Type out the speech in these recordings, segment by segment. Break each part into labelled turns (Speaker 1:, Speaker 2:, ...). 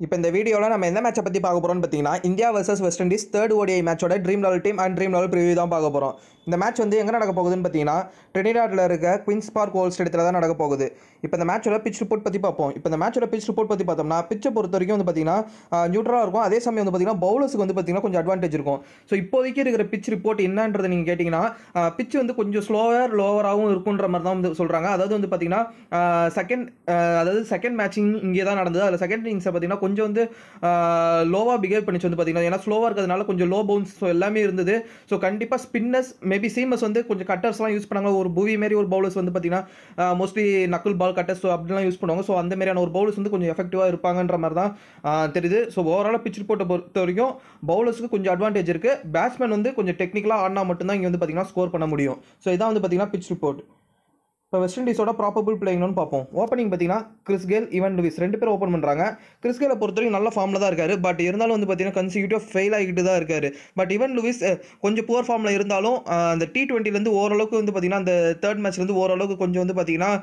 Speaker 1: இப்போ இந்த வீடியோவில் நம்ம எந்த மேட்சை பற்றி பார்க்க போகிறோம்னு பார்த்தீங்கன்னா India versus West Indies third ODI மேட்சோட dream level team and dream level preview தான் பார்க்க போகிறோம் இந்த மேட்ச் வந்து எங்கே நடக்க போகுதுன்னு பார்த்தீங்கன்னா ட்ரினிடாட்டில் இருக்க குயின்ஸ் பார்க் ஓல்ட் ஸ்டேடியத்தில் தான் நடக்க போகுது இப்போ இந்த மேட்சோட பிச் ரிப்போர்ட் பற்றி பார்ப்போம் இப்போ இந்த மேட்சோட பிச் ரிப்போர்ட் பற்றி பார்த்தோம்னா பிச்சை பொறுத்த வரைக்கும் வந்து பார்த்தீங்கன்னா நியூட்ரலாக இருக்கும் அதே சமயம் வந்து பார்த்தீங்கன்னா பவுலர்ஸுக்கு வந்து பார்த்தீங்கன்னா கொஞ்சம் அட்வான்டேஜ் இருக்கும் ஸோ இப்போதைக்கு இருக்கிற பிச் ரிப்போர்ட் என்னன்றதை நீங்கள் கேட்டிங்கன்னா பிச் வந்து கொஞ்சம் ஸ்லோவர் லோவராகவும் இருக்குன்ற மாதிரி தான் வந்து சொல்கிறாங்க அதாவது வந்து பார்த்தீங்கன்னா செகண்ட் அதாவது செகண்ட் மேட்சிங் இங்கே தான் நடந்தது அதில் செகண்ட் இன்னிங்ஸை பார்த்தீங்கன்னா கொஞ்சம் வந்து லோவாக பிஹேவ் பண்ணிச்சு வந்து பார்த்தீங்கன்னா ஏன்னா ஸ்லோவாக இருக்கிறதுனால கொஞ்சம் லோ பவுன்ஸ் ஸோ எல்லாமே இருந்தது ஸோ கண்டிப்பாக ஸ்பின்னர்ஸ் மேபி சீமஸ் வந்து கொஞ்சம் கட்டர்ஸ்லாம் யூஸ் பண்ணாங்க ஒரு புவி மாரி ஒரு பவுலர்ஸ் வந்து பார்த்தீங்கன்னா மோஸ்ட்லி நக்குல் பால் கட்டர்ஸ் அப்படிலாம் யூஸ் பண்ணுவாங்க ஸோ அந்த மாதிரியான ஒரு பவுலர்ஸ் வந்து கொஞ்சம் எஃபெக்டிவாக இருப்பாங்கன்ற மாதிரி தான் ஆஹ், தெரியுது ஸோ ஓவராலாக பிச் ரிப்போர்ட்டை பொறுத்த வரைக்கும் பவுலர்ஸ்க்கு கொஞ்சம் அட்வான்டேஜ் இருக்குது பேட்ஸ்மேன் வந்து கொஞ்சம் டெக்னிக்கலாக ஆடினா மட்டும்தான் இங்கே வந்து பார்த்தீங்கன்னா ஸ்கோர் பண்ண முடியும் ஸோ இதான் வந்து பார்த்தீங்கன்னா பிச் ரிப்போர்ட் இப்போ வெஸ்ட் இண்டீஸோட ப்ராபபிள் பிளேயிங்னு பார்ப்போம் ஓப்பனிங் பார்த்தீங்கன்னா கிறிஸ் கேல் ஈவன் லூவிஸ் ரெண்டு பேரும் ஓப்பன் பண்ணுறாங்க கிறிஸ் கேலை பொறுத்த வரைக்கும் நல்ல ஃபார்மில் தான் இருக்காரு பட் இருந்தாலும் வந்து பார்த்தீங்கன்னா கன்சிக்யூட்டிவ் ஃபெயில் ஆகிட்டு தான் இருக்காரு பட் ஈவன் லூவிஸ் அஹ், கொஞ்சம் புவர் ஃபார்மில் இருந்தாலும் அஹ், அந்த டி டுவெண்ட்டிலேருந்து ஓரளவுக்கு வந்து பார்த்தீங்கன்னா அந்த தேர்ட் மேட்ச்லேருந்து ஓரளவுக்கு கொஞ்சம் வந்து பார்த்தீங்கன்னா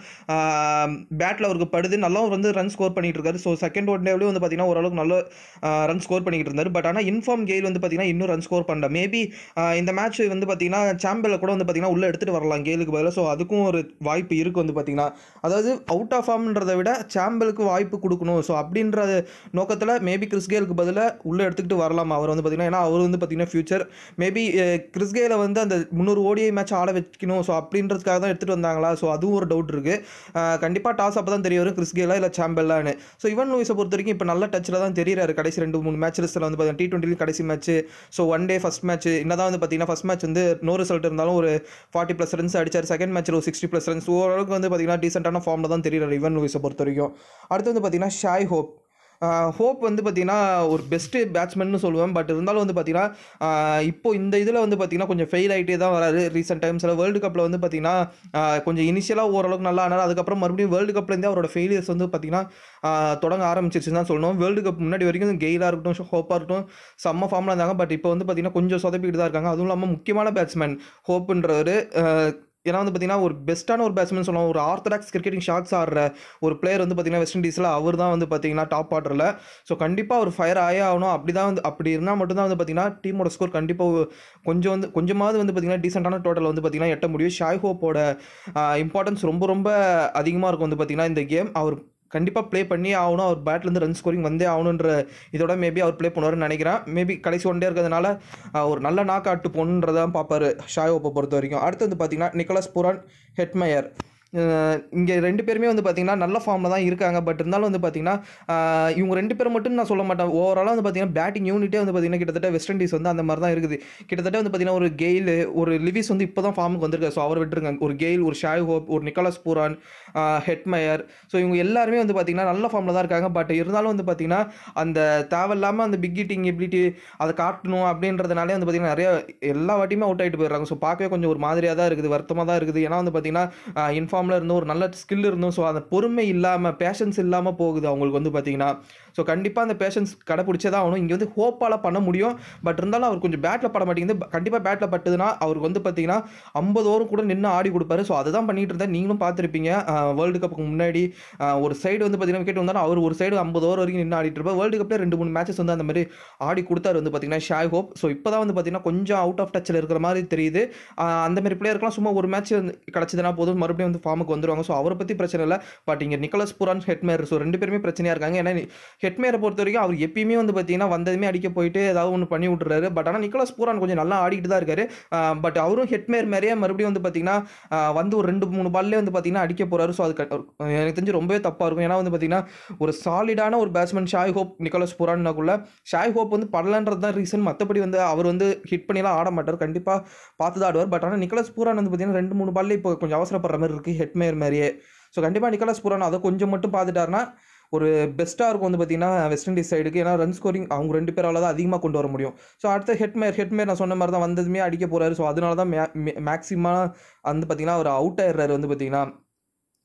Speaker 1: பேட்டில் அவருக்கு படுது நல்லா வந்து ரன் ஸ்கோர் பண்ணிட்டு இருக்காரு ஸோ செகண்ட் ஒன் டேவ்லேயும் வந்து பார்த்தீங்கன்னா ஓரளவுக்கு நல்ல ரன் ஸ்கோர் பண்ணிட்டு இருந்தார் பட் ஆனால் இன்ஃபார்ம் கெயில் வந்து பார்த்தீங்கன்னா இன்னும் ரன் ஸ்கோர் பண்ணல மேபி இந்த மேட்ச் வந்து பார்த்தீங்கன்னா சாம்பியனில் கூட வந்து பார்த்தீங்கன்னா உள்ளே எடுத்துகிட்டு வரலாம் கேலுக்கு பதிலாக ஸோ அதுக்கும் ஒரு வாய்ப்பு இருக்குது வந்து பார்த்தீங்கன்னா அதாவது அவுட் ஆஃப் ஃபார்ம்ன்றதை விட சாம்பலுக்கு வாய்ப்பு கொடுக்கணும் ஸோ அப்படின்ற நோக்கத்தில் மேபி கிறிஸ் கேலுக்கு பதிலாக உள்ளே எடுத்துக்கிட்டு வரலாம் அவர் வந்து பார்த்தீங்கன்னா ஏன்னா அவர் வந்து பார்த்தீங்கன்னா ஃபியூச்சர் மேபி கிறிஸ் கேலை வந்து அந்த முந்நூறு ஓடிஐ மேட்ச் ஆட வைக்கணும் ஸோ அப்படின்றதுக்காக தான் எடுத்துகிட்டு வந்தாங்களா ஸோ அதுவும் ஒரு டவுட் இருக்குது கண்டிப்பாக டாஸ் அப்போ தான் தெரிய வரும் கிறிஸ் கேலா இல்லை சாம்பல்லான்னு ஸோ இவன் லூயிஸை பொறுத்த வரைக்கும் இப்போ நல்ல டச்சில் தான் தெரியுறாரு கடைசி ரெண்டு மூணு மேட்சஸில் வந்து பார்த்தீங்கன்னா டி டுவெண்ட்டிலும் கடைசி match so one day first match என்னதான் வந்து பார்த்தீங்கன்னா ஃபஸ்ட் மேட்ச் வந்து நோ ரிசல்ட் இருந்தாலும் ஒரு ஃபார்ட்டி ப்ளஸ் ரன்ஸ் அடிச்சார் செகண்ட் மேட்ச்சில் ஒரு சிக்ஸ்டி ப்ளஸ் ரன்ஸ் ஓரளவுக்கு வந்து பார்த்தீங்கன்னா டீசெண்டான ஃபார்மில் தான் தெரியுறாரு இவன் லூயிஸை பொறுத்த வரைக்கும் அடுத்து வந்து பார்த்தீங்கன்னா ஷாய் ஹோப் ஹோப் வந்து பார்த்தீங்கன்னா ஒரு பெஸ்ட்டு பேட்ஸ்மேன்னு சொல்லுவேன் பட் இருந்தாலும் வந்து பார்த்தீங்கன்னா ஆஹ் இப்போ இந்த இதில் வந்து பார்த்தீங்கன்னா கொஞ்சம் ஃபெயில் ஆகிட்டே தான் வராரு ரீசெண்ட் டைம்ஸில் வேர்ல்டு கப்பில் வந்து பார்த்தீங்கன்னா ஆஹ் கொஞ்சம் இனிஷியலாக ஓரளவுக்கு நல்லா ஆனார் அதுக்கப்புறம் மறுபடியும் வேர்ல்டு கப்லேருந்தே அவரோட ஃபெயிலியர்ஸ் வந்து பார்த்தீங்கன்னா ஆஹ் தொடங்க ஆரம்பிச்சிருச்சுன்னு தான் சொல்லணும் வேர்ல்டு கப் முன்னாடி வரைக்கும் கெயிலாக இருக்கட்டும் ஹோப்பாக இருக்கட்டும் செம்ம ஃபார்மில் இருந்தாங்க பட் இப்போ வந்து பார்த்தீங்கன்னா கொஞ்சம் சொதப்பிக்கிட்டு தான் இருக்காங்க அதுவும் இல்லாமல் முக்கியமான பேட்ஸ்மேன் ஹோப்புன்றவர் ஏன்னா வந்து பார்த்தீங்கன்னா ஒரு பெஸ்ட்டான ஒரு பேட்ஸ்மேன் சொல்லலாம் ஒரு ஆர்த்தடாக்ஸ் கிரிக்கெட்டிங் ஷாட்ஸ் ஆடுற ஒரு பிளேயர் வந்து பார்த்தீங்கன்னா வெஸ்ட் இண்டீஸில் அவர் தான் வந்து பார்த்தீங்கன்னா டாப் ஆர்டரில் ஸோ கண்டிப்பாக ஒரு ஃபயர் ஆயே ஆகணும் அப்படி தான் வந்து அப்படி இருந்தால் மட்டும்தான் வந்து பார்த்தீங்கன்னா டீமோட ஸ்கோர் கண்டிப்பாக கொஞ்சம் வந்து கொஞ்சமாவது வந்து பார்த்தீங்கன்னா டீசெண்டான டோட்டல் வந்து பார்த்தீங்கன்னா எட்ட முடியும் ஷாய் ஹோப்போட இம்பார்ட்டன்ஸ் ரொம்ப ரொம்ப அதிகமாக இருக்கும் வந்து பார்த்தீங்கன்னா இந்த கேம் அவர் கண்டிப்பாக ப்ளே பண்ணி ஆகணும் அவர் பேட்லேருந்து ரன் ஸ்கோரிங் வந்தே ஆகணுன்ற இதோட மேபி அவர் ப்ளே பண்ணுவார்னு நினைக்கிறேன் மேபி கடைசி ஒன் டே இருக்கிறதுனால ஆஹ், ஒரு நல்ல நாக் அவுட் போகணுன்றதான் பார்ப்பாரு ஷாய் ஓப்பை பொறுத்த வரைக்கும் அடுத்து வந்து பார்த்தீங்கன்னா நிக்கோலஸ் புரான் ஹெட்மயர் இங்கே ரெண்டு பேருமே வந்து பார்த்தீங்கன்னா நல்ல ஃபார்மில் தான் இருக்காங்க பட் இருந்தாலும் வந்து பார்த்தீங்கன்னா ஆஹ், இவங்க ரெண்டு பேரும் மட்டும் நான் சொல்ல மாட்டேன் ஓவராலாக வந்து பார்த்தீங்கன்னா பேட்டிங் யூனிட்டே வந்து பார்த்தீங்கன்னா கிட்டத்தட்ட வெஸ்ட் இண்டீஸ் வந்து அந்த மாதிரி தான் இருக்குது கிட்டத்தட்ட வந்து பார்த்தீங்கன்னா ஒரு கெயில் ஒரு லிவிஸ் வந்து இப்போ தான் ஃபார்முக்கு வந்திருக்காரு ஸோ அவர் விட்டுருங்க ஒரு கெயில் ஒரு ஷாய் ஹோப் ஒரு நிக்கோலஸ் பூரான் ஹெட்மயர் ஸோ இவங்க எல்லாருமே வந்து பார்த்தீங்கன்னா நல்ல ஃபார்மில் தான் இருக்காங்க பட் இருந்தாலும் வந்து பார்த்தீங்கன்னா அந்த தேவையில்லாமல் அந்த பிக் ஹிட்டிங் எபிலிட்டி அதை காட்டணும் அப்படின்றதுனாலே வந்து பார்த்தீங்கன்னா நிறைய எல்லா வாட்டியுமே அவுட் ஆகிட்டு போயிடுறாங்க ஸோ பார்க்கவே கொஞ்சம் ஒரு மாதிரியாக தான் இருக்குது வருத்தமாக தான் இருக்குது ஏன்னா வந்து பார்த்தீங்கன்னா இன்ஃபார்மில் இருந்தும் ஒரு நல்ல ஸ்கில் இருந்தும் ஸோ அந்த பொறுமை இல்லாமல் பேஷன்ஸ் இல்லாமல் போகுது அவங்களுக்கு வந்து பார்த்தீங்கன்னா ஸோ கண்டிப்பாக அந்த பேஷன்ஸ் கடைப்பிடிச்சே தான் ஆகணும் இங்கே வந்து ஹோப்பால் பண்ண முடியும் பட் இருந்தாலும் அவர் கொஞ்சம் பேட்டில் பட மாட்டேங்குது கண்டிப்பாக பேட்டில் பட்டுதுன்னா அவருக்கு வந்து பார்த்தீங்கன்னா ஐம்பது ஓவரும் கூட நின்று ஆடி கொடுப்பாரு ஸோ அதை தான் பண்ணிட்டு இருந்தேன் நீங்களும் பார்த்துருப்பீங்க வேர்ல்டு கப்புக்கு முன்னாடி ஆஹ் ஒரு சைடு வந்து பார்த்தீங்கன்னா விக்கெட் வந்தாலும் அவர் ஒரு சைடு ஐம்பது ஓவர் வரைக்கும் நின்று ஆடிட்டு இருப்பார் வேர்ல்டு கப்பில் ரெண்டு மூணு மேட்சஸ் வந்து அந்த மாதிரி ஆடி கொடுத்தாரு வந்து பார்த்தீங்கன்னா ஷாய் ஹோப் ஸோ இப்போ தான் வந்து பார்த்தீங்கன்னா கொஞ்சம் அவுட் ஆஃப் டச்சில் இருக்கிற மாதிரி தெரியுது ஆஹ் அந்த மாதிரி பிளேயருக்குலாம் சும்மா ஒரு மேட்ச் கிடச்சதுனா போதும் மறுபடியும் வந்து ஃபார்முக்கு வந்துருவாங்க ஸோ அவரை பற்றி பிரச்சனை இல்லை பட் இங்கே நிக்கலஸ் புரான் ஹெட்மேர் ஸோ ரெண்டு பேருமே பிரச்சனையாக இருக்காங்க ஏன்னா ஹெட்மேரை பொறுத்த வரைக்கும் அவர் எப்பயுமே வந்து பார்த்தீங்கன்னா வந்ததுமே அடிக்க போயிட்டு ஏதாவது ஒன்று பண்ணி விட்டுறாரு பட் ஆனால் நிக்கலஸ் பூரான் கொஞ்சம் நல்லா ஆடிட்டு தான் இருக்காரு பட் அவரும் ஹெட்மேர் மாதிரியே மறுபடியும் வந்து பார்த்தீங்கன்னா ஆஹ் வந்து ஒரு ரெண்டு மூணு பால்லே வந்து பார்த்தீங்கன்னா அடிக்க போறாரு ஸோ அது க- எனக்கு தெரிஞ்சு ரொம்பவே தப்பாக இருக்கும் ஏன்னா வந்து பார்த்தீங்கன்னா ஒரு சாலிடான ஒரு பேட்ஸ்மேன் ஷாய் ஹோப் நிக்கோலஸ் புரான்னாக்குள்ள ஷாய் ஹோப் வந்து படலன்றது தான் ரீசன் மற்றபடி வந்து அவர் வந்து ஹிட் பண்ணிலாம் ஆட மாட்டார் கண்டிப்பாக பார்த்து தான் ஆடுவார் பட் ஆனால் நிக்கோலஸ் பூரான் வந்து பார்த்தீங்கன்னா ரெண்டு மூணு பால்ல இப்போ கொஞ்சம் அவசரப்படுற மாதிரி இருக்குது ஹெட்மேர் மாதிரியே ஸோ கண்டிப்பாக நிக்கோலஸ் புரான் அதை கொஞ்சம் மட்டும் பார்த்துட்டாருன்னா ஒரு பெஸ்ட்டாக இருக்கும் வந்து பார்த்தீங்கன்னா வெஸ்ட் இண்டீஸ் சைடுக்கு ஏன்னா ரன் ஸ்கோரிங் அவங்க ரெண்டு பேரால தான் அதிகமாக கொண்டு வர முடியும் ஸோ அடுத்த ஹெட்மேர் ஹெட்மேர் நான் சொன்ன மாதிரி தான் வந்ததுமே அடிக்க போறாரு ஸோ அதனால தான் மேக்ஸிமம் வந்து பார்த்தீங்கன்னா அவர் அவுட் ஆயிடுறாரு வந்து பார்த்தீங்கன்னா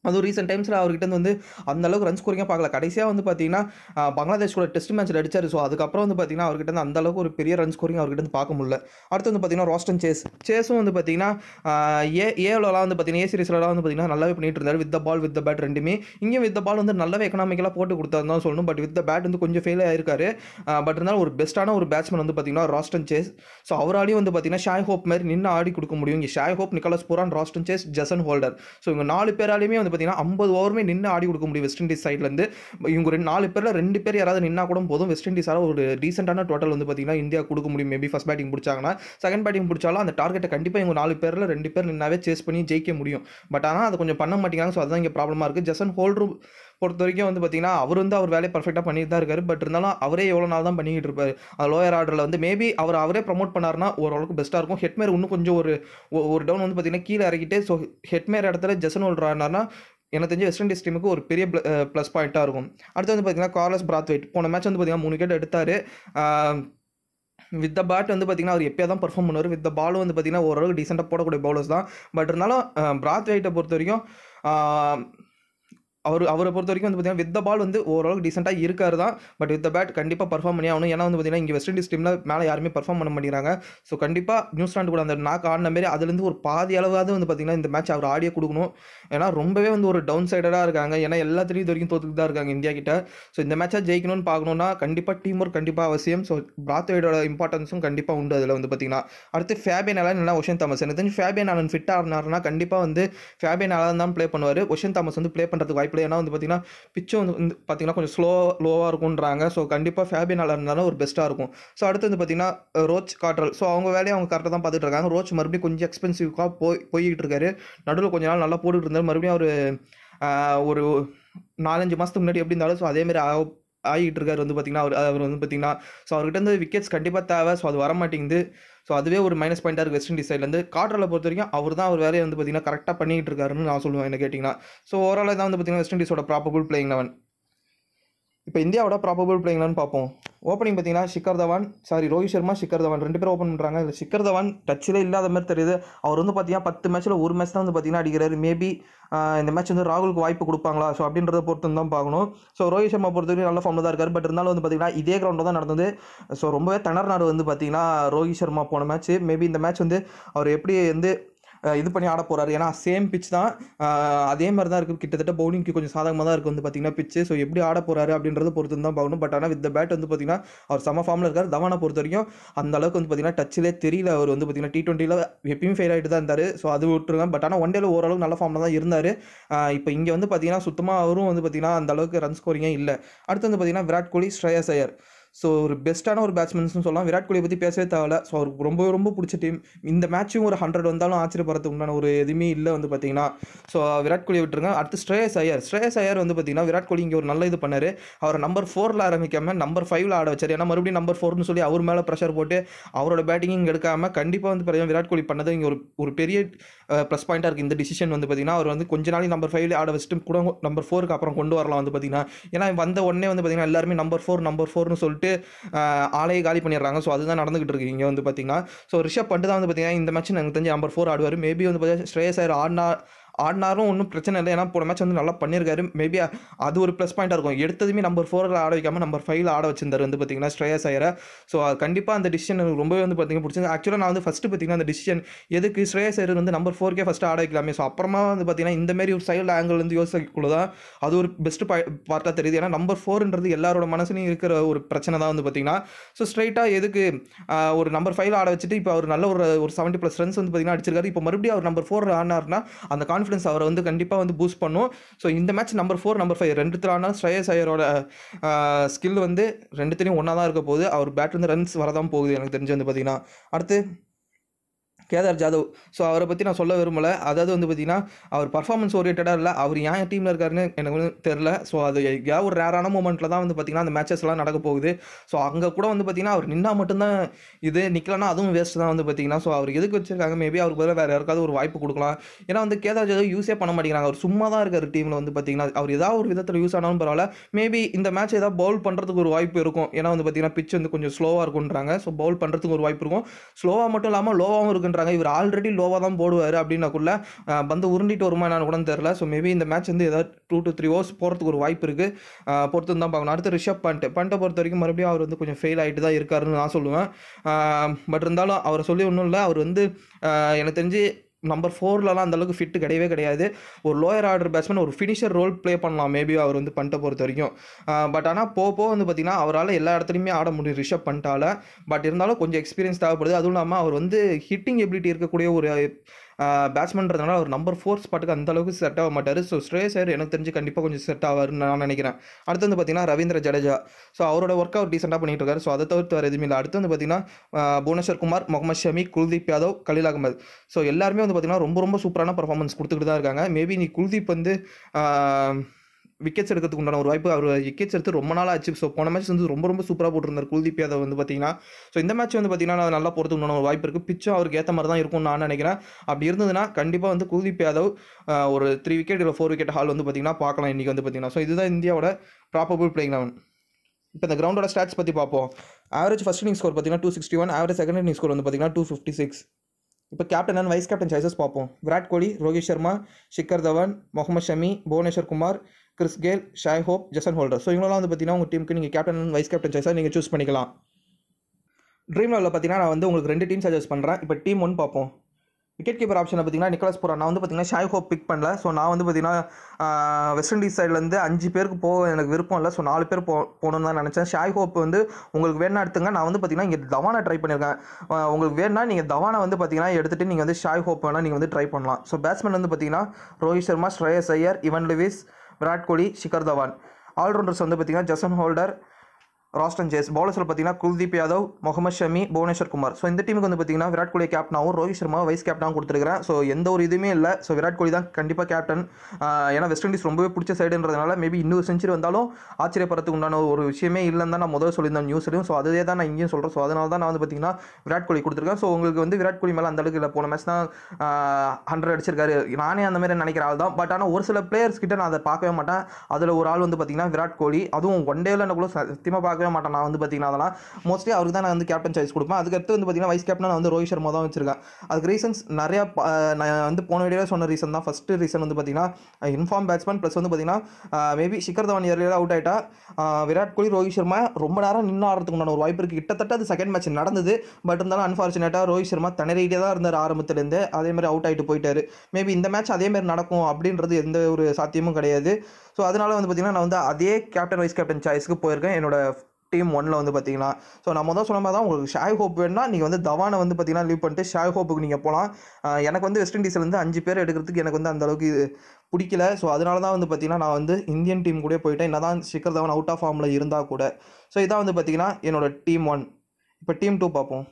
Speaker 1: அதுவும் ரீசெண்ட் டைம்ஸில் அவர்கிட்ட இருந்து வந்து அந்த அளவுக்கு ரன் ஸ்கோரிங்காக பார்க்கல கடைசியாக வந்து பார்த்தீங்கன்னா ஆஹ், பங்களாதேஷ் கூட டெஸ்ட் மேட்ச்சில் அடிச்சார் ஸோ அதுக்கப்புறம் வந்து பார்த்தீங்கன்னா அவர்கிட்ட இருந்து அந்த அளவுக்கு ஒரு பெரிய ரன் ஸ்கோரிங் அவர்கிட்ட இருந்து பார்க்க முடியல அடுத்து வந்து பார்த்தீங்கன்னா ரோஸ்டன் சேஸ் சேஸும் வந்து பார்த்தீங்கன்னா ஆஹ், ஏ ஏலலாம் வந்து பார்த்தீங்கன்னா ஏ சீரிஸ்லலாம் வந்து பார்த்தீங்கன்னா நல்லாவே பண்ணிட்டு இருந்தார் with the ball with the bat ரெண்டுமே இங்கேயும் வித் த பால் வந்து நல்லாவே எக்கனாமிக்கலாக போட்டு கொடுத்தாரு தான் சொல்லணும் பட் வித் த பேட் வந்து கொஞ்சம் ஃபெயில் ஆயிருக்காரு பட் இருந்தாலும் ஒரு பெஸ்ட்டான ஒரு பேட்ஸ்மேன் வந்து பார்த்தீங்கன்னா ராஸ்டன் சேஸ் ஸோ அவராலையும் வந்து பார்த்தீங்கன்னா ஷாய் ஹோப் மாதிரி நின்று ஆடி கொடுக்க முடியும் இங்கே Shai Hope Nicholas Pooran Roston Chase Jason Holder so இவங்க நாலு பேராலையுமே வந்து பார்த்தீங்கன்னா ஐம்பது ஓவருமே நின்று ஆடி கொடுக்க முடியும் வெஸ்ட் இண்டீஸ் சைட்லேருந்து இவங்க ரெண்டு நாலு பேரில் ரெண்டு பேர் யாராவது நின்னா கூட போதும் வெஸ்ட் இண்டீஸால் ஒரு டீசெண்டான டோட்டல் வந்து பார்த்தீங்கன்னா இந்தியா கொடுக்க முடியும் மேபி ஃபஸ்ட் பேட்டிங் பிடிச்சாங்கன்னா செகண்ட் பேட்டிங் பிடிச்சாலும் அந்த டார்கெட்டை கண்டிப்பாக இவங்க நாலு பேரில் ரெண்டு பேர் நின்னாவே சேஸ் பண்ணி ஜெயிக்க முடியும் பட் ஆனால் அதை கொஞ்சம் பண்ண மாட்டேங்கிறாங்க ஸோ அதுதான் இங்கே ப்ராப்ளமாக இருக்குது ஜசன் ஹோல்டர் பொறுத்த வரைக்கும் வந்து பார்த்தீங்கன்னா அவர் வந்து அவர் வேலையை பர்ஃபெக்டாக பண்ணிட்டு தான் இருக்காரு பட் இருந்தாலும் அவரே எவ்வளோ நாள் தான் பண்ணிக்கிட்டு இருப்பாரு அது லோயர் ஆர்டரில் வந்து மேபி அவர் அவரே ப்ரமோட் பண்ணாருன்னா ஓரளவுக்கு பெஸ்ட்டாக இருக்கும் ஹெட்மேர் இன்னும் கொஞ்சம் ஒரு ஒ- ஒரு டவுன் வந்து பார்த்தீங்கன்னா கீழே இறக்கிட்டு ஸோ ஹெட்மேர் இடத்துல ஜசன் ஹோல்டர் ஆனார்னா எனக்கு தெரிஞ்ச வெஸ்ட் இண்டீஸ் டீமுக்கு ஒரு பெரிய ப்ளஸ் பாயிண்ட்டாக இருக்கும் அடுத்து வந்து பார்த்தீங்கன்னா கார்லஸ் பிராத்வைட் போன மேட்ச் வந்து பார்த்தீங்கன்னா மூணு விக்கெட் எடுத்தார் வித் த பேட் வந்து பார்த்தீங்கன்னா அவர் எப்போயா தான் பர்ஃபார்ம் பண்ணுவார் வித் த பாலும் வந்து பார்த்தீங்கன்னா ஓரளவுக்கு டீசெண்டாக போடக்கூடிய பவுலர்ஸ் தான் பட் இருந்தாலும் பிராத் வெயிட்டை பொறுத்த வரைக்கும் ஆஹ், அவர் அவரை பொறுத்த வரைக்கும் வந்து பார்த்தீங்கன்னா வித் த பால் வந்து ஓரளவுக்கு டீசெண்டாக இருக்காரு தான் பட் வித் த பேட் கண்டிப்பாக பர்ஃபார்ம் பண்ணி ஆகணும் ஏன்னா வந்து பார்த்தீங்கன்னா இங்கே வெஸ்ட் இண்டீஸ் டீமில் மேலே யாருமே பர்ஃபார்ம் பண்ண மாட்டேங்கிறாங்க ஸோ கண்டிப்பாக நியூசிலாந்து கூட அந்த நாக் ஆடின மாரி அதுலேருந்து ஒரு பாதி அளவாவது வந்து பார்த்தீங்கன்னா இந்த மேட்ச் அவர் ஆடியே கொடுக்கணும் ஏன்னா ரொம்பவே வந்து ஒரு டவுன் சைடடாக இருக்காங்க ஏன்னா எல்லாத்துலேயும் இது வரைக்கும் தோத்துட்டு தான் இருக்காங்க இந்தியா கிட்ட ஸோ இந்த மேட்சை ஜெயிக்கணும்னு பார்க்கணுன்னா கண்டிப்பாக டீம் ஒர்க் கண்டிப்பாக அவசியம் ஸோ பிராத்வைடோட இம்பார்ட்டன்ஸும் கண்டிப்பாக உண்டு அதில் வந்து பார்த்தீங்கன்னா அடுத்து ஃபேபியன் அலன் இல்லைனா ஒஷன் தாமஸ் எனக்கு தெரிஞ்சு ஃபேபியன் அலன் ஃபிட் ஆனார்னா கண்டிப்பாக வந்து ஃபேபியன் அலன் தான் ப்ளே பண்ணுவார் ஒஷன் தாமஸ் வந்து ப்ளே பண்ணுறதுக்கு வாய்ப்பு இல்லை ஏன்னா வந்து பார்த்தீங்கன்னா பிச்சும் வந்து வந்து பார்த்தீங்கன்னா கொஞ்சம் ஸ்லோ லோவாக இருக்கும்ன்றாங்க ஸோ கண்டிப்பாக ஃபேபியன் அலன் இருந்தாலும் ஒரு பெஸ்ட்டாக இருக்கும் ஸோ அடுத்து வந்து பார்த்தீங்கன்னா ரோச் காட்ரல் ஸோ அவங்க வேலையை அவங்க கரெக்டாக தான் பார்த்துட்டு இருக்காங்க ரோச் மறுபடியும் கொஞ்சம் எக்ஸ்பென்சிவாக போய் போய்கிட்டு இருக்காரு நடுவில் கொஞ்ச நாள் நல்லா போட்டுட்டு இருந்தார் மறுபடியும் அவர் ஒரு நாலஞ்சு மாதத்துக்கு முன்னாடி எப்படி இருந்தாலும் ஸோ அதேமாரி ஆகிட்டு இருக்காரு வந்து பார்த்தீங்கன்னா அவர் அவர் வந்து பார்த்தீங்கன்னா ஸோ அவர்கிட்ட இருந்து விக்கெட்ஸ் கண்டிப்பாக தேவை ஸோ அது வர மாட்டேங்குது ஸோ அதுவே ஒரு மைனஸ் பாயிண்டாக இருக்குது வெஸ்ட் இண்டீஸ் சைட்லேருந்து காட்ரலை பொறுத்த வரைக்கும் அவர் தான் அவர் வேலையை வந்து பார்த்தீங்கன்னா கரெக்டாக பண்ணிக்கிட்டு இருக்காருன்னு நான் சொல்லுவேன் என்ன கேட்டிங்கன்னா ஸோ ஓவரால் தான் வந்து பார்த்தீங்கன்னா வெஸ்ட் இண்டீஸோட ப்ராபபிள் பிளேயிங் லெவன் இப்போ இந்தியாவோட ப்ராபபிள் பிளேயிங்னு பார்ப்போம் ஓப்பனிங் பார்த்தீங்கன்னா ஷிக்கர் தவான் சாரி ரோஹித் சர்மா ஷிக்கர் தவான் ரெண்டு பேரும் ஓப்பன் பண்ணுறாங்க இதில் ஷிக்கர் தவான் டச்சில் இல்லாத மாதிரி தெரியுது அவர் வந்து பார்த்தீங்கன்னா பத்து மேட்ச்சில் ஒரு மேட்ச் தான் வந்து பார்த்தீங்கன்னா அடிக்கிறாரு மேபி இந்த மேட்ச் வந்து ராகுலுக்கு வாய்ப்பு கொடுப்பாங்களா ஸோ அப்படின்றத பொறுத்து தான் பார்க்கணும் ஸோ ரோஹித் சர்மா பொறுத்த வரைக்கும் நல்ல ஃபார்மில் தான் இருக்கார் பட் இருந்தாலும் வந்து பார்த்தீங்கன்னா இதே கிரவுண்டில் தான் நடந்தது ஸோ ரொம்பவே திணறினார் வந்து பார்த்தீங்கன்னா ரோஹித் சர்மா போன மேட்ச் மேபி இந்த மேட்ச் வந்து அவர் எப்படி வந்து அஹ் இது பண்ணி ஆட போறாரு ஏன்னா சேம் பிச் தான் அஹ் அதே மாதிரி தான் இருக்குது கிட்டத்தட்ட பவுலிங்க்கு கொஞ்சம் சாதகமாக தான் இருக்குது வந்து பார்த்தீங்கன்னா பிச்சு ஸோ எப்படி ஆட போறாரு அப்படின்றத பொறுத்து தான் பார்க்கணும் பட் ஆனால் வித் பேட் வந்து பார்த்தீங்கன்னா அவர் சம ஃபார்மில் இருக்கார் தவானை பொறுத்த வரைக்கும் அந்த அளவுக்கு வந்து பார்த்தீங்கன்னா டச்சிலே தெரியல அவர் வந்து பார்த்தீங்கன்னா டி டுவெண்ட்டியில் எப்பயும் ஃபெயில் ஆகிட்டு தான் இருந்தார் ஸோ அது விட்டுருங்க பட் ஆனால் ஒன் டேல ஓரளவுக்கு நல்ல ஃபார்மில் தான் இருந்தார் இப்போ இங்கே வந்து பார்த்தீங்கன்னா சுத்தமாக அவரும் வந்து பார்த்தீங்கன்னா அந்த அளவுக்கு ரன் ஸ்கோரிங்கே இல்லை அடுத்து வந்து பார்த்தீங்கன்னா விராட் கோலி ஸ்ரேயஸ் ஐயர் ஸோ ஒரு பெஸ்ட்டான ஒரு பேட்ஸ்மேன்ஸ்னு சொல்லலாம் விராட் கோலியை பற்றி பேசவே தேவையில்ல ஸோ அவருக்கு ரொம்ப ரொம்ப பிடிச்ச டீம் இந்த மேட்சும் ஒரு ஹண்ட்ரட் வந்தாலும் ஆச்சரியப்படுறதுக்கு உண்டான ஒரு எதுவுமே இல்லை வந்து பார்த்தீங்கன்னா ஸோ விராட் கோலியை விட்டுருங்க அடுத்து ஸ்ரேயஸ் ஐயர் ஸ்ரேயஸ் ஐயர் வந்து பார்த்தீங்கன்னா விராட் கோலி இங்கே ஒரு நல்ல இது பண்ணார் அவர் நம்பர் ஃபோரில் ஆரம்பிக்காம நம்பர் ஃபைவ்ல ஆட வச்சார் ஏன்னா மறுபடியும் நம்பர் ஃபோர்னு சொல்லி அவர் மேலே ப்ரெஷர் போட்டு அவரோட பேட்டிங் இங்கே எடுக்காம கண்டிப்பாக வந்து பார்த்தீங்கன்னா விராட் கோலி பண்ணது இங்கே ஒரு ஒரு பெரிய ப்ளஸ் பாயிண்டாக இருக்குது இந்த டிசிஷன் வந்து பார்த்தீங்கன்னா அவர் வந்து கொஞ்ச நாளைக்கு நம்பர் ஃபைவ்ல ஆட வச்சுட்டு கூட நம்பர் ஃபோருக்கு அப்புறம் கொண்டு வரலாம் வந்து பார்த்தீங்கன்னா ஏன்னா வந்த உடனே வந்து பார்த்தீங்கன்னா எல்லாருமே நம்பர் ஃபோர் நம்பர் ஃபோர்னு சொல்லிட்டு ஆஹ், ஆளையே காலி பண்ணிடுறாங்க ஸோ அதுதான் நடந்துகிட்டு இருக்கு இங்கே வந்து பார்த்தீங்கன்னா ஸோ ரிஷப் பண்ட் தான் வந்து பார்த்தீங்கன்னா இந்த மேட்ச் எனக்கு தெரிஞ்சு நம்பர் ஃபோர் ஆடுவார் மேபி வந்து பார்த்தீங்கன்னா ஸ்ரேயஸ் ஐயர் ஆடினா ஆடினாரும் ஒன்றும் பிரச்சனை இல்லை ஏன்னா போன மேட்ச் வந்து நல்லா பண்ணியிருக்காரு மேபி அது ஒரு ப்ளஸ் பாயிண்டாக இருக்கும் எடுத்ததுமே நம்பர் ஃபோரில் ஆட வைக்காம நம்பர் ஃபைவ்ல ஆட வச்சிருந்தாரு வந்து பார்த்தீங்கன்னா ஸ்ரேயஸ் ஐயரை ஸோ கண்டிப்பாக அந்த டிசிஷன் எனக்கு ரொம்பவே வந்து பார்த்தீங்கன்னா பிடிச்சது ஆக்சுவலாக நான் வந்து ஃபஸ்ட்டு பார்த்தீங்கன்னா அந்த டிசிஷன் எதுக்கு ஸ்ரேயஸ் ஐயர் வந்து நம்பர் ஃபோர்க்கே ஃபஸ்ட்டு ஆட வைக்கலாமே ஸோ அப்புறமா வந்து பார்த்தீங்கன்னா இந்த மாதிரி ஒரு சைடு ஆங்கிள் வந்து யோசிக்கக்குள்ள தான் அது ஒரு பெஸ்ட் பார்ட்டாக தெரியுது ஏன்னா நம்பர் ஃபோர்ன்றது எல்லாரோட மனசுலையும் இருக்கிற ஒரு பிரச்சனை தான் வந்து பார்த்தீங்கன்னா ஸோ ஸ்ட்ரைட்டாக எதுக்கு ஆஹ், ஒரு நம்பர் ஃபைவ்ல ஆட வச்சுட்டு இப்போ அவர் நல்ல ஒரு ஒரு செவன்ட்டி ப்ளஸ் ரன்ஸ் வந்து பார்த்தீங்கன்னா அடிச்சிருக்காரு இப்போ மறுபடியும் அவர் நம்பர் ஃபோர் ஆனார்னா அந்த கான்ஃபிடன்ஸ் அவரை வந்து கண்டிப்பாக வந்து பூஸ்ட் பண்ணும் ஸோ இந்த match number four number five ரெண்டுத்துல ஆனால் ஸ்ரேயஸ் ஐயரோட ஸ்கில் வந்து ரெண்டுத்துலையும் ஒன்றா தான் இருக்க போகுது அவர் பேட் வந்து ரன்ஸ் வரதான் போகுது எனக்கு தெரிஞ்சு வந்து பார்த்தீங்கன்னா அடுத்து கேதார் ஜாதவ் ஸோ அவரை பற்றி நான் சொல்ல விரும்பல அதாவது வந்து பார்த்தீங்கன்னா அவர் பர்ஃபார்மன்ஸ் ஓரியன்டாக இல்லை அவர் ஏன் டீமில் இருக்காருன்னு எனக்கு வந்து தெரில ஸோ அது ஏதாவது ஒரு ரேரான மூமெண்ட்டில் தான் வந்து பார்த்தீங்கன்னா அந்த மேட்சஸ் எல்லாம் நடக்க போகுது ஸோ அங்கே கூட வந்து பார்த்தீங்கன்னா அவர் நின்னா மட்டும்தான் இது நிற்கலன்னா அதுவும் வேஸ்ட் தான் வந்து பார்த்தீங்கன்னா ஸோ அவர் எதுக்கு வச்சிருக்காங்க மேபி அவருக்கு பதிலாக வேறு யாருக்காவது ஒரு வாய்ப்பு கொடுக்கலாம் ஏன்னா வந்து கேதார் ஜாதவ் யூஸே பண்ண மாட்டேங்கிறாங்க அவர் சும்மா தான் இருக்கார் டீமில் வந்து பார்த்தீங்கன்னா அவர் ஏதாவது ஒரு விதத்தில் யூஸ் ஆனாலும் பரவாயில்ல மேபி இந்த மேட்ச் ஏதாவது பவுல் பண்ணுறதுக்கு ஒரு வாய்ப்பு இருக்கும் ஏன்னா வந்து பார்த்தீங்கன்னா பிச் வந்து கொஞ்சம் ஸ்லோவாக இருக்குன்றாங்க ஸோ பவுல் பண்ணுறதுக்கு ஒரு வாய்ப்பு இருக்கும் ஸ்லோவாக மட்டும் இல்லாமல் லோவாகவும் இருக்குன்றாங்க போகிறாங்க இவர் ஆல்ரெடி லோவாக தான் போடுவார் அப்படின்னக்குள்ள அஹ், பந்து உருண்டிட்டு வருமா என்னன்னு கூட தெரில ஸோ மேபி இந்த மேட்ச் வந்து ஏதாவது டூ டு த்ரீ ஓவர்ஸ் போகிறதுக்கு ஒரு வாய்ப்பு இருக்குது பொறுத்து தான் பார்க்கணும் அடுத்து ரிஷப் பண்ட் பண்ட்டை பொறுத்த வரைக்கும் மறுபடியும் அவர் வந்து கொஞ்சம் ஃபெயில் ஆகிட்டு தான் இருக்காருன்னு நான் சொல்லுவேன் பட் இருந்தாலும் அவர் சொல்லி ஒன்றும் இல்லை அவர் வந்து அஹ், எனக்கு தெரிஞ்சு நம்பர் ஃபோர்லலாம் அந்தளவுக்கு ஃபிட்டு கிடையவே கிடையாது ஒரு லோயர் ஆர்டர் பேட்ஸ்மேன் ஒரு ஃபினிஷர் ரோல் ப்ளே பண்ணலாம் மேபி அவர் வந்து பண்ணிட்ட பொறுத்த வரைக்கும் பட் ஆனால் போக போக வந்து பார்த்திங்கன்னா அவரால் எல்லா இடத்துலையுமே ஆட முடியும் ரிஷப் பண்ணிட்டால பட் இருந்தாலும் கொஞ்சம் எக்ஸ்பீரியன்ஸ் தேவைப்படுது அதுவும் இல்லாமல் அவர் வந்து ஹிட்டிங் எபிலிட்டி இருக்கக்கூடிய ஒரு பேட்ஸ்மேன்றதுனால அவர் நம்பர் ஃபோர் ஸ்பாட்டுக்கு அந்த அளவுக்கு செட் ஆக மாட்டார் ஸோ ஸ்ரேயஸ் ஐயர் எனக்கு தெரிஞ்சு கண்டிப்பாக கொஞ்சம் செட் ஆவார்னு நான் நினைக்கிறேன் அடுத்து வந்து பார்த்தீங்கன்னா ரவீந்திர ஜடேஜா ஸோ அவரோட ஒர்க் அவர் டீசெண்டாக பண்ணிட்டு இருக்காரு ஸோ அதை தவிர்த்து வேறு எதுவுமே இல்லை அடுத்து வந்து பார்த்தீங்கன்னா ஆஹ், புவனேஸ்வர் குமார் முகமது ஷமி குல்தீப் யாதவ் கலீல் அகமது ஸோ எல்லாருமே வந்து பார்த்தீங்கன்னா ரொம்ப ரொம்ப சூப்பரான பர்ஃபார்மன்ஸ் கொடுத்துக்கிட்டு தான் இருக்காங்க மேபி நீ குல்தீப் வந்து விக்கெட்ஸ் எடுக்கிறதுக்கு உண்டான ஒரு வாய்ப்பு அவர் விக்கெட்ஸ் எடுத்து ரொம்ப நாள் ஆச்சு ஸோ போன மேட்ச் வந்து ரொம்ப ரொம்ப சூப்பராக போட்டிருந்தார் குல்தீப் யாதவ் வந்து பார்த்தீங்கன்னா ஸோ இந்த மேட்ச் வந்து பார்த்தீங்கன்னா நல்லா போகிறதுக்கு உண்டான ஒரு வாய்ப்பு இருக்குது பிச்சும் அவருக்கு ஏற்ற மாதிரி தான் இருக்கும்னு நான் நினைக்கிறேன் அப்படி இருந்ததுன்னா கண்டிப்பாக வந்து குல்தீப் யாதவ் ஆஹ், ஒரு த்ரீ விக்கெட் இல்லை ஃபோர் விக்கெட் ஹால் வந்து பார்த்தீங்கன்னா பார்க்கலாம் இன்றைக்கி வந்து பார்த்தீங்கன்னா ஸோ இதுதான் இந்தியாவோட ப்ராப்பபிள் பிளேயிங் லெவன் இப்போ இந்த கிரவுண்டோட ஸ்டாட்ஸ் பற்றி பார்ப்போம் ஆவரேஜ் ஃபஸ்ட் இன்னிங் ஸ்கோர் பார்த்தீங்கன்னா two sixty one average second inning score வந்து பார்த்தீங்கன்னா டூ ஃபிஃப்டி சிக்ஸ் இப்போ captain and vice captain choices பார்ப்போம் Virat Kohli Rohit Sharma Shikhar Dhawan Mohammed Shami Bhuvneshwar Kumar Chris Gayle Shai Hope Jason Holder so இவங்களாம் வந்து பார்த்தீங்கன்னா உங்கள் டீமுக்கு நீங்கள் கேப்டன் அண்ட் வைஸ் கேப்டன் சாய்ஸாக நீங்கள் சூஸ் பண்ணிக்கலாம் ட்ரீம் லெவலில் பார்த்தீங்கன்னா நான் வந்து உங்களுக்கு ரெண்டு டீம் சஜஸ்ட் பண்ணுறேன் இப்போ டீம் ஒன் பார்ப்போம் விக்கெட் கீப்பர் ஆப்ஷனை பார்த்தீங்கன்னா நிக்கலஸ் புரா நான் வந்து பார்த்தீங்கன்னா ஷாய் ஹோப் பிக் பண்ணல ஸோ நான் வந்து பார்த்தீங்கன்னா வெஸ்ட் இண்டீஸ் சைட்லேருந்து அஞ்சு பேருக்கு போக எனக்கு விருப்பம் இல்லை ஸோ நாலு பேர் போ போகணும்னு தான் நினச்சேன் ஷாய் ஹோப் வந்து உங்களுக்கு வேணா எடுத்துங்க நான் வந்து பார்த்தீங்கன்னா இங்கே தவானை ட்ரை பண்ணியிருக்கேன் ஆஹ் உங்களுக்கு வேணா நீங்கள் தவானை வந்து பார்த்தீங்கன்னா எடுத்துகிட்டு நீங்கள் வந்து ஷாய் ஹோப் வேணால் நீங்கள் வந்து ட்ரை பண்ணலாம் ஸோ பேட்ஸ்மேன் வந்து பார்த்தீங்கன்னா Rohit Sharma Shreyas Iyer Evin Lewis Virat Kohli Shikhar Dhawan allrounders வந்து பார்த்தீங்கன்னா ஜசன் ஹோல்டர் ராஸ்டன் ஜேஸ் பவுலர்ஸில் பார்த்தீங்கன்னா குல்தீப் யாதவ் முகமது ஷமி புவனேஸ்வர் குமார் ஸோ இந்த டீமுக்கு வந்து பார்த்தீங்கன்னா விராட் கோலி கேப்டனாகவும் ரோஹித் சர்மா வைஸ் கேப்டனாகவும் கொடுத்துருக்கிறேன் ஸோ எந்த ஒரு இதுவுமே இல்லை ஸோ விராட் கோலி தான் கண்டிப்பாக கேப்டன் ஏன்னா வெஸ்ட் இண்டீஸ் ரொம்பவே பிடிச்ச சைடுன்றதுனால மேபி இன்னொரு செஞ்சுரி வந்தாலும் ஆச்சரியப்படுறதுக்கு உண்டான ஒரு விஷயமே இல்லைன்னு தான் நான் முதல்ல சொல்லியிருந்தேன் நியூஸ்லையும் ஸோ அதே தான் நான் இங்கேயும் சொல்கிறேன் ஸோ அதனால தான் நான் வந்து பார்த்தீங்கன்னா விராட் கோலி கொடுத்துருக்கேன் ஸோ உங்களுக்கு வந்து விராட் கோலி மேலே அந்த அளவுக்கு இல்லை போன மேட்ச் தான் ஹண்ட்ரட் அடிச்சிருக்காரு நானே அந்த மாதிரி நினைக்கிற ஆள் தான் பட் ஆனால் ஒரு சில பிளேயர்ஸ் கிட்ட நான் அதை பார்க்கவே மாட்டேன் அதில் ஒரு ஆள் வந்து பார்த்தீங்கன்னா விராட் கோலி அதுவும் ஒன் டேல கூட சத்தியமாக பார்க்கவே மாட்டேன் நான் வந்து பார்த்தீங்கன்னா அதெல்லாம் மோஸ்ட்லி அவருக்கு தான் நான் வந்து கேப்டன் சாய்ஸ் கொடுப்பேன் அதுக்கடுத்து வந்து பார்த்தீங்கன்னா வைஸ் கேப்டன் நான் வந்து ரோஹித் சர்மா தான் வச்சிருக்கேன் அதுக்கு ரீசன்ஸ் நிறையா ப- நான் வந்து போன வீடியோவில் சொன்ன ரீசன் தான் ஃபஸ்ட்டு ரீசன் வந்து பார்த்தீங்கன்னா இன்ஃபார்ம் பேட்ஸ்மேன் ப்ளஸ் வந்து பார்த்தீங்கன்னா மேபி சிக்கர் தவான் இயர்லியில் அவுட் ஆயிட்டா ஆஹ் விராட் கோலி ரோஹித் சர்மா ரொம்ப நேரம் நின்று ஆடுறதுக்கு உண்டான ஒரு வாய்ப்பு இருக்குது கிட்டத்தட்ட அது செகண்ட் மேட்ச் நடந்தது பட் இருந்தாலும் அன்ஃபார்ச்சுனேட்டாக ரோஹித் சர்மா தனிரீட்டியாக தான் இருந்தார் ஆரம்பத்துலேருந்து அதே மாதிரி அவுட் ஆகிட்டு போயிட்டாரு மேபி இந்த மேட்ச் அதே மாதிரி நடக்கும் அப்படின்றது எந்த ஒரு சாத்தியமும் கிடையாது ஸோ அதனால வந்து பார்த்தீங்கன்னா நான் வந்து அதே கேப்டன் வைஸ் கேப்டன் சாய்ஸ்க்கு போயிருக்கேன் என்னோட டீம் ஒன்ல வந்து பார்த்தீங்கன்னா ஸோ நான் முதல் சொன்ன மாதிரி தான் உங்களுக்கு ஷாய் ஹோப் வேணும்னா நீங்கள் வந்து தவானை வந்து பார்த்தீங்கன்னா லீவ் பண்ணிட்டு ஷாய் ஹோப்புக்கு நீங்கள் போகலாம் ஆஹ் எனக்கு வந்து வெஸ்ட் இண்டீஸ்லேருந்து அஞ்சு பேர் எடுக்கிறதுக்கு எனக்கு வந்து அந்த அளவுக்கு இது பிடிக்கல ஸோ அதனால தான் வந்து பார்த்தீங்கன்னா நான் வந்து இந்தியன் டீம் கூட போயிட்டேன் என்ன தான் ஷிக்கர் தவான் அவுட் ஆஃப் ஃபார்மில் இருந்தால் கூட ஸோ இதான் வந்து பார்த்தீங்கன்னா என்னோட டீம் ஒன் இப்போ டீம் டூ பார்ப்போம்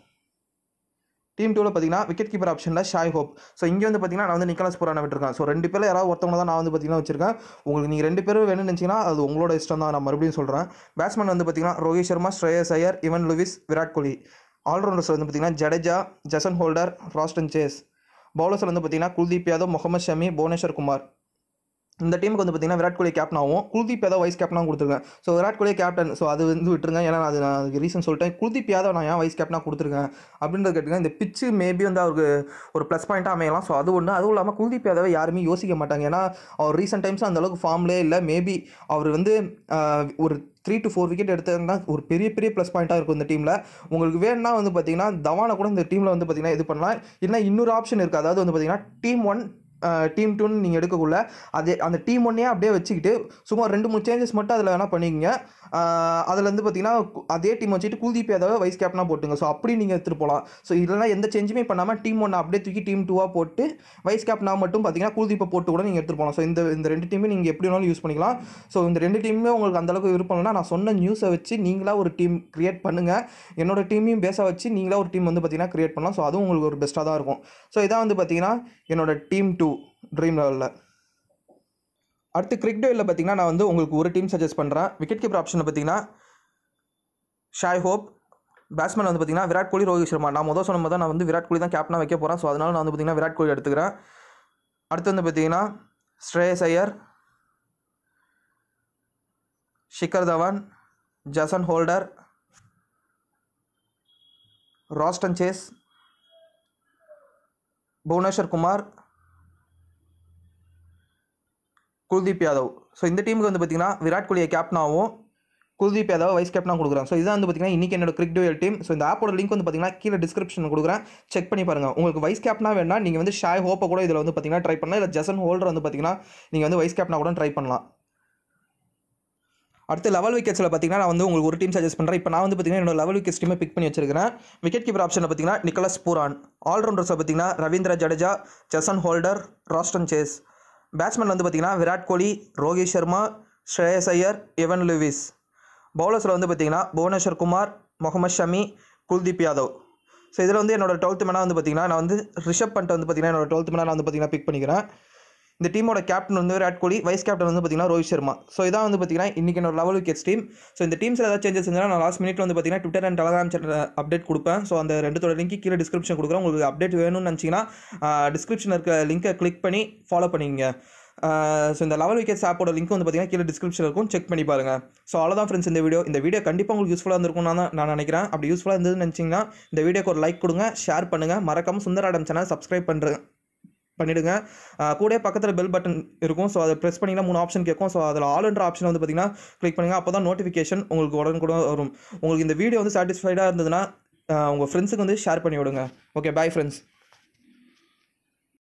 Speaker 1: டீம் டூவில் பார்த்தீங்கன்னா விக்கெட் கீப்பர் ஆப்ஷனில் ஷாய் ஹோப் ஸோ இங்கே வந்து பார்த்தீங்கன்னா நான் வந்து நிக்கலஸ் புரான விட்டுருக்கேன் ஸோ ரெண்டு பேரில் யாராவது ஒருத்தவங்க தான் நான் வந்து பார்த்தீங்கன்னா வச்சிருக்கேன் உங்களுக்கு நீங்கள் ரெண்டு பேரும் வேணும்னு நினச்சிங்கன்னா அது உங்களோட இஷ்டம் தான் நான் மறுபடியும் சொல்கிறேன் பேட்ஸ்மேன் வந்து பார்த்தீங்கன்னா ரோஹித் சர்மா ஸ்ரேயஸ் ஐயர் இவன் லுவிஸ் விராட் கோலி ஆல்ரவுண்டர்ஸ் வந்து பார்த்தீங்கன்னா Jadeja Jason Holder Roston Chase பவுலர்ஸில் வந்து பார்த்தீங்கன்னா குல்தீப் யாதவ் முகமது ஷமி புவனேஸ்வர் குமார் இந்த டீமுக்கு வந்து பார்த்தீங்கன்னா விராட் கோலி கேப்டனாகவும் குல்தீப் யாதவ் வைஸ் கேப்டனாகவும் கொடுத்துருக்கேன் so Virat Kohli captain so அது வந்து விட்டுருங்க ஏன்னா அது நான் அதுக்கு ரீசன் சொல்லிட்டேன் குல்தீப் யாதவ் நான் ஏன் வைஸ் கேப்டனாக கொடுத்துருக்கேன் அப்படின்றது கேட்டுங்க இந்த பிச்சு மேபி வந்து அவருக்கு ஒரு ப்ளஸ் பாயிண்ட்டாக அமையலாம் ஸோ அது ஒன்று அதுவும் இல்லாமல் குல்தீப் யாதவை யாருமே யோசிக்க மாட்டாங்க ஏன்னா அவர் ரீசெண்ட் டைம்ஸ் அந்த அளவுக்கு ஃபார்ம்லேயே இல்லை மேபி அவர் வந்து ஆஹ், ஒரு த்ரீ டு ஃபோர் விக்கெட் எடுத்ததுன்னா ஒரு பெரிய பெரிய ப்ளஸ் பாயிண்ட்டாக இருக்கும் இந்த டீமில் உங்களுக்கு வேணும்னா வந்து பார்த்தீங்கன்னா தவானை கூட இந்த டீமில் வந்து பார்த்தீங்கன்னா இது பண்ணலாம் இல்லைனா இன்னொரு ஆப்ஷன் இருக்குது அதாவது வந்து பார்த்தீங்கன்னா டீம் ஒன் டீம் டூன்னு நீங்கள் எடுக்கக்குள்ள அதே அந்த டீம் ஒன்னே அப்படியே வச்சுக்கிட்டு சும்மா ரெண்டு மூணு சேஞ்சஸ் மட்டும் அதில் வேணால் பண்ணிக்கங்க அதில் வந்து பார்த்தீங்கன்னா கு- அதே டீம் வச்சுட்டு குல்தீப் யாதவ வைஸ் கேப்டனாக போட்டுங்க ஸோ அப்படி நீங்கள் எடுத்துகிட்டு போகலாம் ஸோ இல்லைனா எந்த சேஞ்சுமே பண்ணாமல் டீம் ஒன்று அப்படியே தூக்கி டீம் டூவாக போட்டு வைஸ் கேப்டனாக மட்டும் பார்த்தீங்கன்னா குல்தீப்பை போட்டு கூட நீங்கள் எடுத்துகிட்டு போகலாம் ஸோ இந்த இந்த ரெண்டு டீமே நீங்கள் எப்படி வேணாலும் யூஸ் பண்ணிக்கலாம் ஸோ இந்த ரெண்டு டீமுமே உங்களுக்கு அந்தளவுக்கு விருப்பம் இல்லைனா நான் சொன்ன நியூஸை வச்சு நீங்களா ஒரு டீம் கிரியேட் பண்ணுங்கள் என்னோட டீமையும் பேஸாக வச்சு நீங்களா ஒரு டீம் வந்து பார்த்தீங்கன்னா கிரியேட் பண்ணலாம் ஸோ அதுவும் உங்களுக்கு ஒரு பெஸ்ட்டாக தான் இருக்கும் ஸோ இதான் வந்து பார்த்தீங்கன்னா என்னோட டீம் டூ ட்ரீம் லெவலில் அடுத்து கிரிக் டேவில் பார்த்தீங்கன்னா நான் வந்து உங்களுக்கு ஒரு டீம் சஜஸ்ட் பண்ணுறேன் விக்கெட் கீப்பர் ஆப்ஷனில் பார்த்தீங்கன்னா ஷாய் ஹோப் பேட்ஸ்மேன் வந்து பார்த்தீங்கன்னா விராட் கோலி ரோஹித் சர்மா நான் முதல் சொன்ன மாதிரி தான் நான் வந்து விராட் கோலி தான் கேப்டனாக வைக்க போகிறேன் ஸோ அதனால நான் வந்து பார்த்தீங்கன்னா விராட் கோலி எடுத்துக்கிறேன் அடுத்து வந்து பார்த்தீங்கன்னா Shreyas Iyer Shikhar Dhawan Jason Holder Roston Chase Bhuvneshwar Kumar Kuldeep Yadav so இந்த டீமுக்கு வந்து பார்த்தீங்கன்னா விராட் கோலியை கேப்டனாகவும் குல்தீப் யாதவ் வைஸ் கேப்டனாக கொடுக்குறேன் ஸோ இதான் வந்து பார்த்தீங்கன்னா இன்றைக்கி என்னோட கிரிக் டுவல் டீம் ஸோ இந்த ஆப்போட லிங்க் வந்து பார்த்தீங்கன்னா கீழே டிஸ்கிரிப்ஷன் கொடுக்குறேன் செக் பண்ணி பாருங்கள் உங்களுக்கு வைஸ் கேப்டனாக வேணா நீங்கள் வந்து ஷாய் ஹோப்பை கூட இதில் வந்து பார்த்தீங்கன்னா ட்ரை பண்ணலாம் இல்லை ஜசன் ஹோல்டர் வந்து பார்த்தீங்கன்னா நீங்கள் வந்து வைஸ் கேப்டனாக கூட ட்ரை பண்ணலாம் அடுத்து லெவல் விக்கெட்ஸில் பார்த்தீங்கன்னா நான் வந்து உங்களுக்கு ஒரு டீம் சஜஸ்ட் பண்ணுறேன் இப்போ நான் வந்து பார்த்தீங்கன்னா என்னோட லெவல் விக்கெட்ஸ் டீமை பிக் பண்ணி வச்சிருக்கிறேன் விக்கெட் கீப்பர் ஆப்ஷனில் பார்த்தீங்கன்னா நிக்கலஸ் பூரான் ஆல்ரவுண்டர்ஸில் பார்த்தீங்கன்னா Ravindra Jadeja Jason Holder Roston Chase batsman வந்து பார்த்தீங்கன்னா விராட் கோலி ரோஹித் சர்மா ஸ்ரேயஸ் ஐயர் எவன் லூவிஸ் பவுலர்ஸில் வந்து பார்த்தீங்கன்னா புவனேஸ்வர் குமார் முகமது ஷமி குல்தீப் யாதவ் ஸோ இதில் வந்து என்னோட டுவெல்த் மேனாக வந்து பார்த்தீங்கன்னா நான் வந்து ரிஷப் பண்ட் வந்து பார்த்தீங்கன்னா என்னோட டுவெல்த் மேனாக நான் வந்து பார்த்தீங்கன்னா பிக் பண்ணிக்கிறேன் இந்த டீமோட கேப்டன் வந்து விராட் கோலி வைஸ் கேப்டன் வந்து பார்த்தீங்கன்னா ரோஹித் சர்மா ஸோ இதான் வந்து பார்த்தீங்கன்னா இன்றைக்கி என்னோட லெவல் விக்கெட்ஸ் டீம் ஸோ இந்த டீம்ஸில் ஏதாவது சேஞ்சஸ் இருந்தால் நான் லாஸ்ட் மினிட்ல வந்து பார்த்தீங்கன்னா Twitter and Telegram channel update கொடுப்பேன் ஸோ அந்த ரெண்டுத்தோட லிங்க் கீழே டிஸ்கிரிப்ஷன் கொடுக்குறேன் உங்களுக்கு அப்டேட் வேணும்னு நினச்சிங்கன்னா டிஸ்கிரிப்ஷன் இருக்க லிங்கை கிளிக் பண்ணி ஃபாலோ பண்ணிங்க ஸோ இந்த லெவல் விக்கெட்ஸ் ஆப்போட லிங்க் வந்து பார்த்தீங்கன்னா கீழே டிஸ்கிரிப்ஷன் இருக்கும் செக் பண்ணி பாருங்கள் ஸோ அவ்வளோதான் ஃப்ரெண்ட்ஸ் இந்த வீடியோ இந்த வீடியோ கண்டிப்பாக உங்களுக்கு யூஸ்ஃபுல்லாக இருந்திருக்கும் நான் தான் நான் நினைக்கிறேன் அப்படி யூஸ்ஃபுல்லாக இருந்ததுன்னு நினச்சிங்கன்னா இந்த வீடியோக்கு ஒரு லைக் கொடுங்க ஷேர் பண்ணுங்கள் மறக்காமல் சுந்தராடம் சேனல் சப்ஸ்கிரைப் பண்ணுறேன் பண்ணிவிடுங்க கூட பக்கத்தில் பெல் பட்டன் இருக்கும் ஸோ அதை ப்ரெஸ் பண்ணிங்கன்னா மூணு ஆப்ஷன் கேட்கும் ஸோ அதில் ஆல்ன்ற ஆப்ஷன் வந்து பார்த்தீங்கன்னா கிளிக் பண்ணுங்கள் அப்போ தான் நோட்டிஃபிகேஷன் உங்களுக்கு உடனுக்குடன் வரும் உங்களுக்கு இந்த வீடியோ வந்து சாட்டிஸ்ஃபைடாக இருந்ததுன்னா உங்கள் ஃப்ரெண்ட்ஸுக்கு வந்து ஷேர் பண்ணி விடுங்க ஓகே பாய் ஃப்ரெண்ட்ஸ்